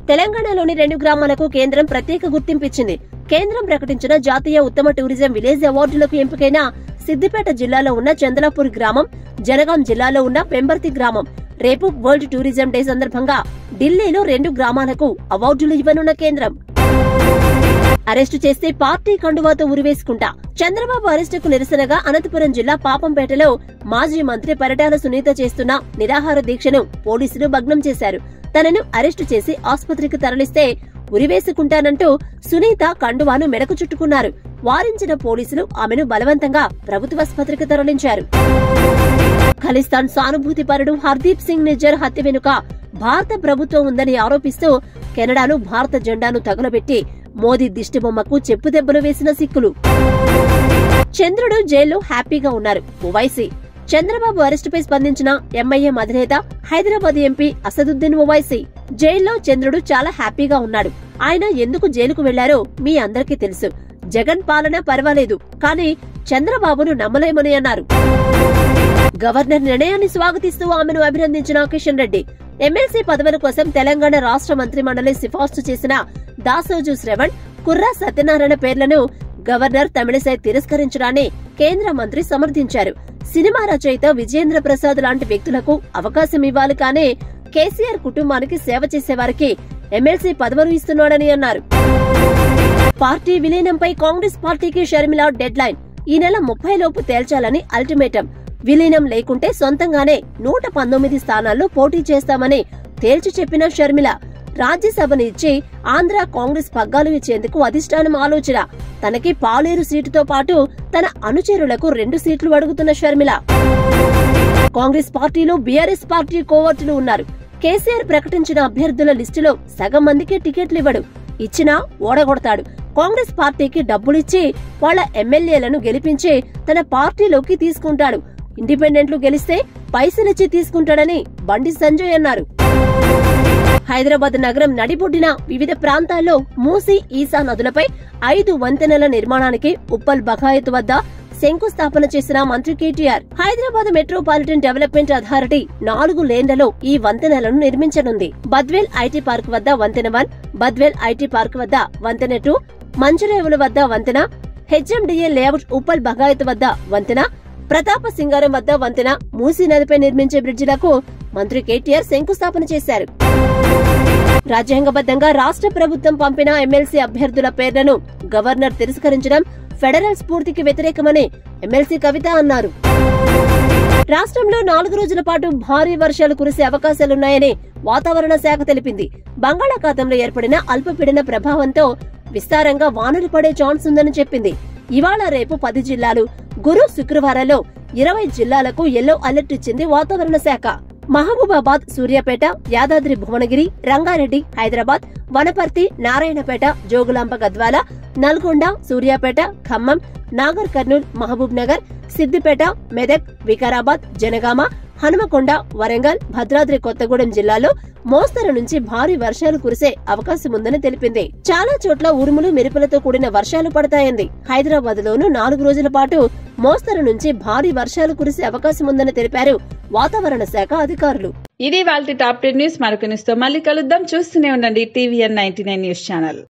తెలంగాణలోని రెండు గ్రామాలకు కేంద్రం ప్రత్యేక గుర్తింపిచ్చింది కేంద్రం ప్రకటించిన జాతీయ ఉత్తమ టూరిజం విలేజ్ అవార్డులకు ఎంపికైన సిద్దిపేట జిల్లాలో ఉన్న చందలాపూర్ గ్రామం జనగాం జిల్లాలో ఉన్న పెంబర్తి గ్రామం రేపు వరల్డ్ టూరిజం డే సందర్భంగా ఢిల్లీలో రెండు గ్రామాలకు అవార్డులు ఇవ్వనున్న కేంద్రం అరెస్టు చేస్తే పార్టీ కండువాతో ఉరివేసుకుంటా చంద్రబాబు అరెస్టుకు నిరసనగా అనంతపురం జిల్లా పాపంపేటలో మాజీ మంత్రి పరిటాల సునీత చేస్తున్న నిరాహార దీక్షను పోలీసులు భగ్నం చేశారు తనను అరెస్టు చేసి ఆసుపత్రికి తరలిస్తే ఉరివేసుకుంటానంటూ సునీత కండువాను మెడకు చుట్టుకున్నారు వారించిన పోలీసులు ఆమెను బలవంతంగా ప్రభుత్వాసుపత్రికి తరలించారు ఖలిస్తాన్ సానుభూతి పరుడు హర్దీప్ సింగ్ నిజ్జర్ హత్య వెనుక భారత ప్రభుత్వం ఉందని ఆరోపిస్తూ కెనడాలో భారత జెండాను తగులబెట్టి మోదీ దిష్టిబొమ్మకు చెప్పు దెబ్బలు వేసిన సిక్కులు చంద్రుడు జైల్లో హ్యాపీగా ఉన్నారు ఓవైసీ చంద్రబాబు అరెస్టుపై స్పందించిన ఎంఐఎం అధినేత హైదరాబాద్ ఎంపీ అసదుద్దీన్ ఓవైసీ జైల్లో చంద్రుడు చాలా హ్యాపీగా ఉన్నాడు ఆయన ఎందుకు జైలుకు వెళ్లారో మీ అందరికీ తెలుసు జగన్ పాలన పర్వాలేదు కానీ చంద్రబాబును నమ్మలేమని అన్నారు గవర్నర్ నిర్ణయాన్ని స్వాగతిస్తూ ఆమెను అభినందించిన కిషన్ రెడ్డి ఎమ్మెల్సీ పదవుల కోసం తెలంగాణ రాష్ట్ర మంత్రి మండలి సిఫార్సు చేసిన దాసోజు శ్రవణ్ కుర్రా సత్యనారాయణ పేర్లను గవర్నర్ తమిళసై తిరస్కరించడాన్ని కేంద్ర మంత్రి సమర్థించారు సినిమా రచయిత విజేంద్ర ప్రసాద్ లాంటి వ్యక్తులకు అవకాశం ఇవ్వాలి కానీ కేసీఆర్ కుటుంబానికి సేవ చేసేవారికి ఎమ్మెల్సీ పదవులు ఇస్తున్నాడని అన్నారు పార్టీ విలీనంపై కాంగ్రెస్ పార్టీకి షర్మిల డెడ్ లైన్ ఈ నెల ముప్పై లోపు తేల్చాలని అల్టిమేటం విలీనం లేకుంటే సొంతంగానే నూట పంతొమ్మిది స్థానాల్లో పోటీ చేస్తామని తేల్చి చెప్పిన షర్మిల రాజ్యసభను ఇచ్చి ఆంధ్ర కాంగ్రెస్ పగ్గాలు ఇచ్చేందుకు అధిష్టానం ఆలోచన తనకి పాలేరు సీటుతో పాటు తన అనుచరులకు రెండు సీట్లు అడుగుతున్న షర్మిల కాంగ్రెస్ పార్టీలో బీఆర్ఎస్ పార్టీ కోవర్టులు ఉన్నారు కేసీఆర్ ప్రకటించిన అభ్యర్థుల లిస్టులో సగం మందికి టికెట్లు ఇవ్వడు ఇచ్చినా ఓడగొడతాడు కాంగ్రెస్ పార్టీకి డబ్బులిచ్చి వాళ్ల ఎమ్మెల్యేలను గెలిపించి తన పార్టీలోకి తీసుకుంటాడు ఇండిపెండెంట్లు గెలిస్తే పైసలిచ్చి తీసుకుంటాడని బండి సంజయ్ అన్నారు హైదరాబాద్ నగరం నడిబొడ్డిన వివిధ ప్రాంతాల్లో మూసీ ఈసా నదులపై ఐదు వంతెనల నిర్మాణానికి ఉప్పల్ బగాయత్ వద్ద శంకుస్థాపన చేసిన మంత్రి KTR Hyderabad metropolitan development authority నాలుగు లేన్లలో ఈ వంతెనలను నిర్మించనుంది బద్వేల్ ఐటీ పార్క్ వద్ద వంతెన వన్ బద్వేల్ ఐటీ పార్క్ వద్ద వంతెన టూ మంచురేవుల వద్ద వంతెన హెచ్ఎండిఏ లేఅవుట్ ఉప్పల్ బగాయత్ వద్ద వంతెన ప్రతాప సింగారం వద్ద వంతెన మూసీ నదిపై నిర్మించే బ్రిడ్జిలకు మంత్రి కేటీఆర్ శంకుస్థాపన చేశారు రాజ్యాంగబద్దంగా రాష్ట్ర ప్రభుత్వం పంపిన ఎమ్మెల్సీ అభ్యర్థుల పేర్లను గవర్నర్ తిరస్కరించడం ఫెడరల్ స్ఫూర్తికి వ్యతిరేకమని ఎమ్మెల్సీ కవిత అన్నారు రాష్ట్రంలో నాలుగు రోజుల పాటు భారీ వర్షాలు కురిసే అవకాశాలున్నాయని వాతావరణ శాఖ తెలిపింది బంగాళాఖాతంలో ఏర్పడిన అల్పపీడన ప్రభావంతో విస్తారంగా వానలు పడే ఛాన్స్ ఉందని చెప్పింది ఇవాళ రేపు పది జిల్లాలు గురు శుక్రవారాల్లో ఇరవై జిల్లాలకు ఎల్లో అలర్ట్ ఇచ్చింది వాతావరణ శాఖ మహబూబాబాద్ సూర్యాపేట యాదాద్రి భువనగిరి రంగారెడ్డి హైదరాబాద్ వనపర్తి నారాయణపేట జోగులాంబ గద్వాల నల్గొండ సూర్యాపేట ఖమ్మం నాగర్ కర్నూల్ మహబూబ్ నగర్ సిద్దిపేట మెదక్ వికారాబాద్ జనగామ హనుమకొండ వరంగల్ భద్రాద్రి కొత్తగూడెం జిల్లాలో మోస్తరు నుంచి భారీ వర్షాలు కురిసే అవకాశం ఉందని తెలిపింది చాలా చోట్ల ఉరుములు మెరుపులతో కూడిన వర్షాలు పడతాయంది హైదరాబాద్ లోను నాలుగు రోజుల పాటు మోస్తరు నుంచి భారీ వర్షాలు కురిసే అవకాశం ఉందని తెలిపారు వాతావరణ శాఖ అధికారులు ఇది వాళ్ళ టాప్ టెన్ న్యూస్ మరొక న్యూస్తో మళ్ళీ కలుద్దాం చూస్తూనే ఉండండి TVN ninety nine news channel